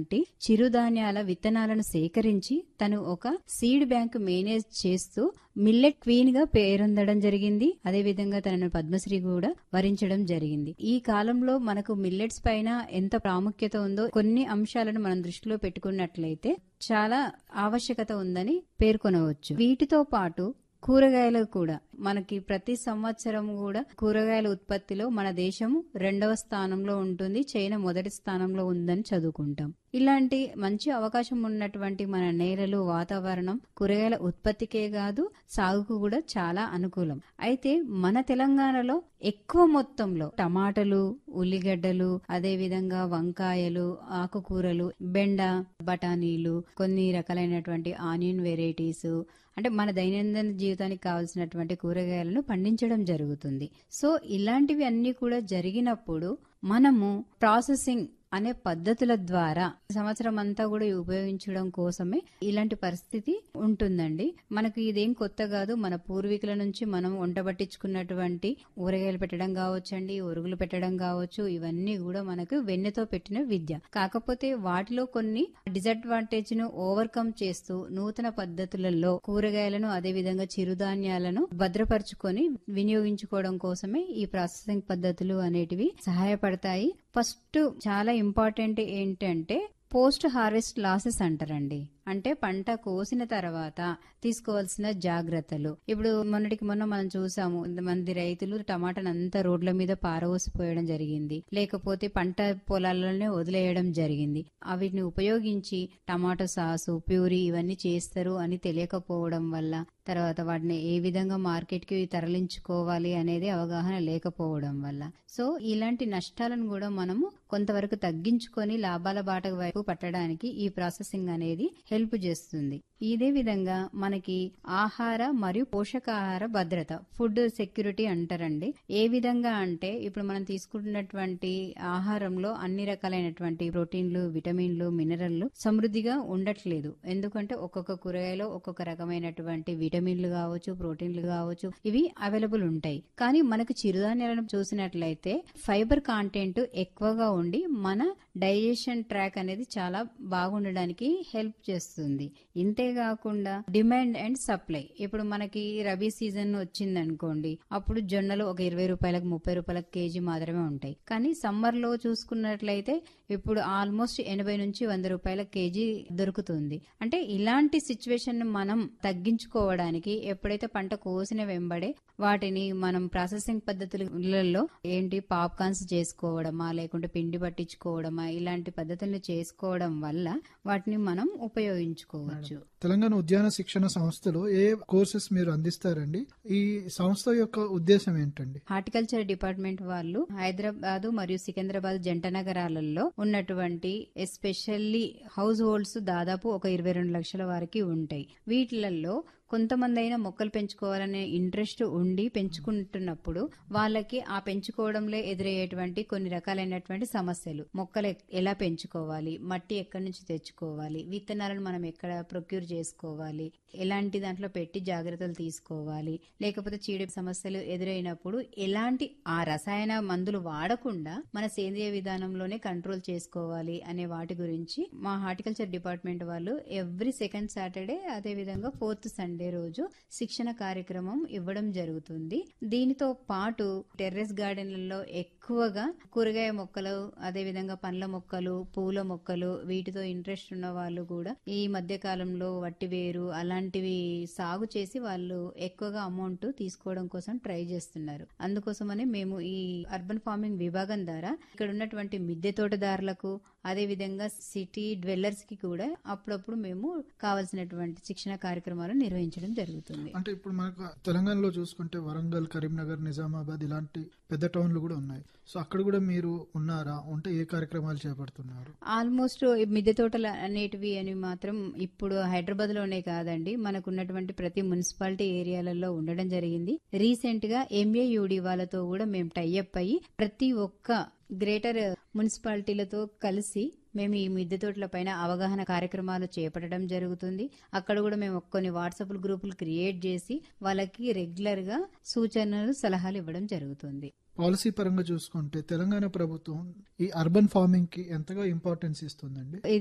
ఉన్నటువంటి చిరుధాన్యాల విత్తనాలను సేకరించి తను ఒక సీడ్ బ్యాంక్ మేనేజ్ చేస్తూ మిల్లెట్ క్వీన్ గా పేరొందడం జరిగింది అదే విధంగా తనను పద్మశ్రీ కూడా వరించడం జరిగింది ఈ కాలంలో మనకు మిల్లెట్స్ పైన ఎంత ప్రాముఖ్యత ఉందో కొన్ని అంశాలను మనం దృష్టిలో పెట్టుకున్నట్లయితే చాలా ఆవశ్యకత ఉందని పేర్కొనవచ్చు వీటితో పాటు కూరగాయలు కూడా మనకి ప్రతి సంవత్సరం కూడా కూరగాయల ఉత్పత్తిలో మన దేశము రెండవ స్థానంలో ఉంటుంది చైనా మొదటి స్థానంలో ఉందని చదువుకుంటాం ఇలాంటి మంచి అవకాశం ఉన్నటువంటి మన నేలలు వాతావరణం కూరగాయల ఉత్పత్తికే కాదు సాగుకు కూడా చాలా అనుకూలం అయితే మన తెలంగాణలో ఎక్కువ మొత్తంలో టమాటాలు ఉల్లిగడ్డలు అదే విధంగా వంకాయలు ఆకుకూరలు బెండ బఠానీలు కొన్ని రకాలైనటువంటి ఆనియన్ వెరైటీస్ అంటే మన దైనందిన జీవితానికి కావాల్సినటువంటి కూరగాయలను పండించడం జరుగుతుంది సో ఇలాంటివి అన్ని కూడా జరిగినప్పుడు మనము ప్రాసెసింగ్ అనే పద్ధతుల ద్వారా సంవత్సరం అంతా కూడా ఉపయోగించడం కోసమే ఇలాంటి పరిస్థితి ఉంటుందండి మనకు ఇదేం కొత్త కాదు మన పూర్వీకుల నుంచి మనం వంట పట్టించుకున్నటువంటి ఊరగాయలు పెట్టడం కావచ్చండి ఒరుగులు పెట్టడం కావచ్చు ఇవన్నీ కూడా మనకు వెన్నెతో పెట్టిన విద్య కాకపోతే వాటిలో కొన్ని డిసడ్వాంటేజ్ ను ఓవర్కమ్ చేస్తూ నూతన పద్ధతులలో కూరగాయలను అదే విధంగా చిరుధాన్యాలను భద్రపరుచుకొని వినియోగించుకోవడం కోసమే ఈ ప్రాసెసింగ్ పద్ధతులు అనేటివి సహాయపడతాయి ఫస్ట్ చాలా ఇంపార్టెంట్ ఏంటంటే పోస్ట్ హార్వెస్ట్ లాసెస్ అంటారండి అంటే పంట కోసిన తర్వాత తీసుకోవాల్సిన జాగ్రత్తలు ఇప్పుడు మొన్నటికి మొన్న మనం చూసాము మంది రైతులు టమాటాను అంతా రోడ్ల మీద పారవోసిపోయడం జరిగింది లేకపోతే పంట పొలాలలోనే వదిలేయడం జరిగింది వీటిని ఉపయోగించి టమాటో సాసు ప్యూరీ ఇవన్నీ చేస్తారు అని తెలియకపోవడం వల్ల తర్వాత వాటిని ఏ విధంగా మార్కెట్ కి తరలించుకోవాలి అనేది అవగాహన లేకపోవడం వల్ల సో ఇలాంటి నష్టాలను కూడా మనము కొంతవరకు తగ్గించుకొని లాభాల బాట వైపు పట్టడానికి ఈ ప్రాసెసింగ్ అనేది హెల్ప్ చేస్తుంది ఇదే విధంగా మనకి ఆహార మరియు పోషకాహార భద్రత ఫుడ్ సెక్యూరిటీ అంటారండి ఏ విధంగా అంటే ఇప్పుడు మనం తీసుకుంటున్నటువంటి ఆహారంలో అన్ని రకాలైనటువంటి ప్రోటీన్లు విటమిన్లు మినరల్లు సమృద్ధిగా ఉండట్లేదు ఎందుకంటే ఒక్కొక్క కూరగాయలో ఒక్కొక్క రకమైనటువంటి విటమిన్లు కావచ్చు ప్రోటీన్లు కావచ్చు ఇవి అవైలబుల్ ఉంటాయి కానీ మనకు చిరుధాన్యాలను చూసినట్లయితే ఫైబర్ కాంటెంట్ ఎక్కువగా ఉండి మన డైజెషన్ ట్రాక్ అనేది చాలా బాగుండడానికి హెల్ప్ చేస్తుంది ఇంతేకాకుండా డిమాండ్ అండ్ సప్లై ఇప్పుడు మనకి రబీ సీజన్ వచ్చింది అనుకోండి అప్పుడు జొన్నలు ఒక ఇరవై రూపాయలకు ముప్పై రూపాయలకు కేజీ మాత్రమే ఉంటాయి కానీ సమ్మర్ లో చూసుకున్నట్లయితే ఇప్పుడు ఆల్మోస్ట్ ఎనభై నుంచి వంద రూపాయల కేజీ దొరుకుతుంది అంటే ఇలాంటి సిచ్యువేషన్ మనం తగ్గించుకోవడానికి ఎప్పుడైతే పంట కోసిన వెంబడే వాటిని మనం ప్రాసెసింగ్ పద్ధతులలో ఏంటి పాప్కార్న్స్ చేసుకోవడమా లేకుంటే పిండి పట్టించుకోవడమా ఇలాంటి పద్ధతులను చేసుకోవడం వల్ల వాటిని మనం ఉపయోగించుకోవచ్చు తెలంగాణ ఉద్యాన శిక్షణ సంస్థలో ఏ కోర్సెస్ మీరు అందిస్తారండి ఈ సంస్థ యొక్క ఉద్దేశం ఏంటండి హార్టికల్చర్ డిపార్ట్మెంట్ వాళ్ళు హైదరాబాద్ మరియు సికింద్రాబాద్ జంట నగరాలలో ఉన్నటువంటి ఎస్పెషల్లీ హౌస్ హోల్డ్స్ దాదాపు ఒక ఇరవై రెండు లక్షల వరకు ఉంటాయి వీటిలలో కొంతమంది అయినా మొక్కలు పెంచుకోవాలనే ఇంట్రెస్ట్ ఉండి పెంచుకుంటున్నప్పుడు వాళ్ళకి ఆ పెంచుకోవడంలో ఎదురయ్యేటువంటి కొన్ని రకాలైనటువంటి సమస్యలు మొక్కలు ఎలా పెంచుకోవాలి మట్టి ఎక్కడి నుంచి తెచ్చుకోవాలి విత్తనాలను మనం ఎక్కడ ప్రొక్యూర్ చేసుకోవాలి ఎలాంటి దాంట్లో పెట్టి జాగ్రత్తలు తీసుకోవాలి లేకపోతే చీడ సమస్యలు ఎదురైనప్పుడు ఎలాంటి ఆ రసాయన మందులు వాడకుండా మన సేంద్రియ విధానంలోనే కంట్రోల్ చేసుకోవాలి అనే వాటి గురించి మా హార్టికల్చర్ డిపార్ట్మెంట్ వాళ్ళు ఎవ్రీ సెకండ్ సాటర్డే అదే విధంగా ఫోర్త్ సండే రోజు శిక్షణ కార్యక్రమం ఇవ్వడం జరుగుతుంది దీనితో పాటు టెర్రస్ గార్డెన్లలో ఎక్కువగా కూరగాయ మొక్కలు అదే విధంగా పండ్ల మొక్కలు పూల మొక్కలు వీటితో ఇంట్రెస్ట్ ఉన్న వాళ్ళు కూడా ఈ మధ్య కాలంలో వట్టివేరు అలాంటివి సాగు చేసి వాళ్ళు ఎక్కువగా అమౌంట్ తీసుకోవడం కోసం ట్రై చేస్తున్నారు అందుకోసమని మేము ఈ అర్బన్ ఫార్మింగ్ విభాగం ద్వారా ఇక్కడ ఉన్నటువంటి మిద్దె తోటదారులకు అదే విధంగా సిటీ డ్వెల్లర్స్ కి కూడా అప్పుడప్పుడు మేము కావలసినటువంటి శిక్షణ కార్యక్రమాలు నిర్వహించడం జరుగుతుంది అంటే ఇప్పుడు మనకు తెలంగాణలో చూసుకుంటే వరంగల్ కరీంనగర్ నిజామాబాద్ ఇలాంటి పెద్ద టౌన్లు కూడా ఉన్నాయి సో అక్కడ కూడా మీరు ఉన్నారా ఉంటే ఏ కార్యక్రమాలు చేపడుతున్నారు ఆల్మోస్ట్ మిద్దె తోటలు అనేటివి అని మాత్రం ఇప్పుడు హైదరాబాద్ లోనే కాదండి మనకు ఉన్నటువంటి ప్రతి మున్సిపాలిటీ ఏరియాలలో ఉండడం జరిగింది రీసెంట్ గా ఎంఏయుడి వాళ్ళతో కూడా మేము టైఅప్ అయ్యి ప్రతి ఒక్క గ్రేటర్ మున్సిపాలిటీలతో కలిసి మేము ఈ మిద్దె తోటల పైన అవగాహన కార్యక్రమాలు చేపట్టడం జరుగుతుంది అక్కడ కూడా మేము కొన్ని వాట్సాప్ గ్రూపులు క్రియేట్ చేసి వాళ్ళకి రెగ్యులర్ గా సూచనలు సలహాలు ఇవ్వడం జరుగుతుంది పాలసీ పరంగా చూసుకుంటే తెలంగాణ ప్రభుత్వం ఈ అర్బన్ ఫార్మింగ్ కి ఎంతగా ఇంపార్టెన్స్ ఇస్తుందండి